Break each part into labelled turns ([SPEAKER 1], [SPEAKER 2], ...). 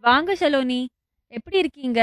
[SPEAKER 1] வாங்க ஷலோனி. எப்படி இருக்கீங்க?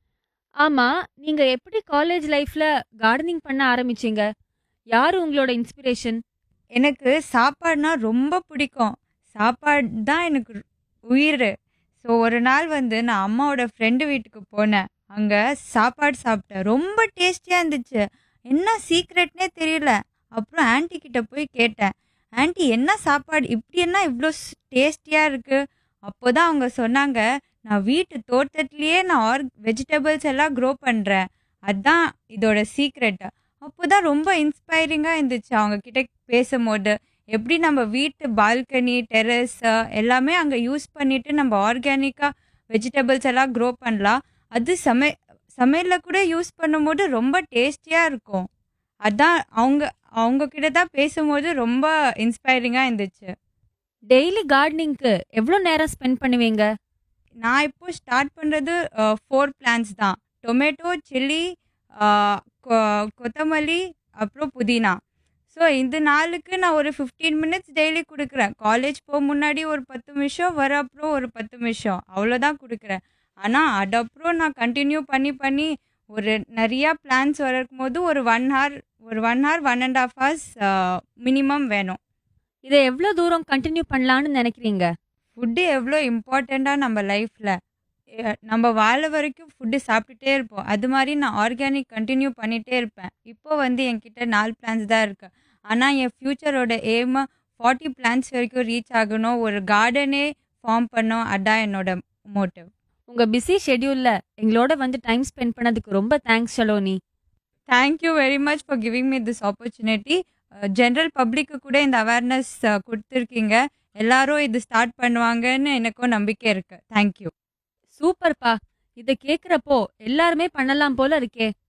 [SPEAKER 1] ஆமா, நீங்க எப்படி காலேஜ் லைஃப்ல கார்டனிங் பண்ண ஆரம்பிச்சீங்க? யாரு உங்களோட இன்ஸ்பிரேஷன்?
[SPEAKER 2] எனக்கு சாப்பாடுனா ரொம்ப பிடிக்கும். சாப்பாடு தான் எனக்கு உயிரு. ஸோ ஒரு நாள் வந்து நான் அம்மாவோட ஃப்ரெண்டு வீட்டுக்கு போனேன். அங்க சாப்பாடு சாப்பிட்டேன். ரொம்ப டேஸ்டியா இருந்துச்சு. என்ன சீக்ரெட்னே தெரியல. அப்புறம் ஆன்ட்டி கிட்ட போய் கேட்டேன். ஆன்ட்டி என்ன சாப்பாடு இப்படி என்ன இவ்ளோ ஸ் டேஸ்டியா இருக்கு? அப்போதான் அவங்க சொன்னாங்க, நான் வீட்டு தோட்டத்திலேயே நான் ஆர்க் வெஜிடபிள்ஸ் எல்லாம் க்ரோ பண்றேன். அதான் இதோட சீக்ரெட். அப்போதான் ரொம்ப இன்ஸ்பைரிங்கா இருந்துச்சு அவங்க கிட்ட பேசும்போது. எப்படி நம்ம வீட்டு பால்கனி, டெர்ரஸ் எல்லாமே அங்க யூஸ் பண்ணிட்டு நம்ம ஆர்கானிக்கா வெஜிடபிள்ஸ் எல்லாம் க்ரோ பண்ணலாம். அது சமை சமையல்ல கூட யூஸ் பண்ணும்போது ரொம்ப டேஸ்டியா இருக்கும். அதான் அவங்க அவங்க கிட்ட தான் பேசும்போது ரொம்ப இன்ஸ்பைரிங்கா இருந்துச்சு.
[SPEAKER 1] டெய்லி கார்டனிங்க்கு எவ்ளோ நேரம் ஸ்பெண்ட் பண்ணுவீங்க?
[SPEAKER 2] நான் இப்போ ஸ்டார்ட் பண்றது அ 4 பிளான்ட்ஸ் தான். டொமேட்டோ, சில்லி, ஆ கொ கொத்தமல்லி, அப்புறம் புதினா. ஸோ இந்த நாளுக்கு நான் ஒரு 15 மினிட்ஸ் டெய்லி குடுக்குறேன். காலேஜ் போ முன்னாடி ஒரு 10 நிமிஷம், வர அப்புறம் ஒரு 10 நிமிஷம். அவ்வளோதான் குடுக்குறேன். ஆனா அதப்புறம் நான் கன்டின்யூ பண்ணி பண்ணி ஒரு நெறையா பிளான்ட்ஸ் வளர்க்கும்போது ஒரு 1 ஹார் ஒரு 1 ஹார் 1 1/2 ஹார்ஸ் அ மினிமம் வேணும்.
[SPEAKER 1] இத எவ்ளோ தூரம் கன்டின்யூ பண்ணலான்னு நெனைக்கிறீங்க?
[SPEAKER 2] ஃபுட்டு எவ்ளோ இம்பார்ட்டன்ட்டா நம்ம லைஃப்ல. எ நம்ம வாழ வரைக்கும் ஃபுட்டு சாப்பிட்டுட்டே இருப்போம். அது மாரி நான் ஆர்கானிக் கன்டின்யூ பண்ணிட்டே இருப்பேன். இப்போ வந்து என்கிட்ட 4 பிளான்ட்ஸ் தான் இருக்கு. ஆனா என் ஃப்யூச்சரோட எய்ம் 40 பிளான்ட்ஸ் வரைக்கும் ரீச் ஆகணும். ஒரு கார்டனே ஃபார்ம் பண்ணணும். அதான் என்னோட மோட்டிவ்.
[SPEAKER 1] உங்க பிஸி ஷெட்யூல்ல எங்களோட வந்து டைம் ஸ்பெண்ட் பண்ணதுக்கு ரொம்ப thanks Shaloni.
[SPEAKER 2] Thank you very much for giving me this opportunity. Uh general பப்ளிக்கு கூட இந்த அவேர்னஸ் குடுத்துருக்கீங்க. எல்லாரும் இது ஸ்டார்ட் பண்ணுவாங்கன்னு எனக்கும் நம்பிக்கை இருக்கு. Thank you.
[SPEAKER 1] சூப்பர்ப்பா. இத கேக்குறப்போ எல்லாருமே பண்ணலாம் போல இருக்கே.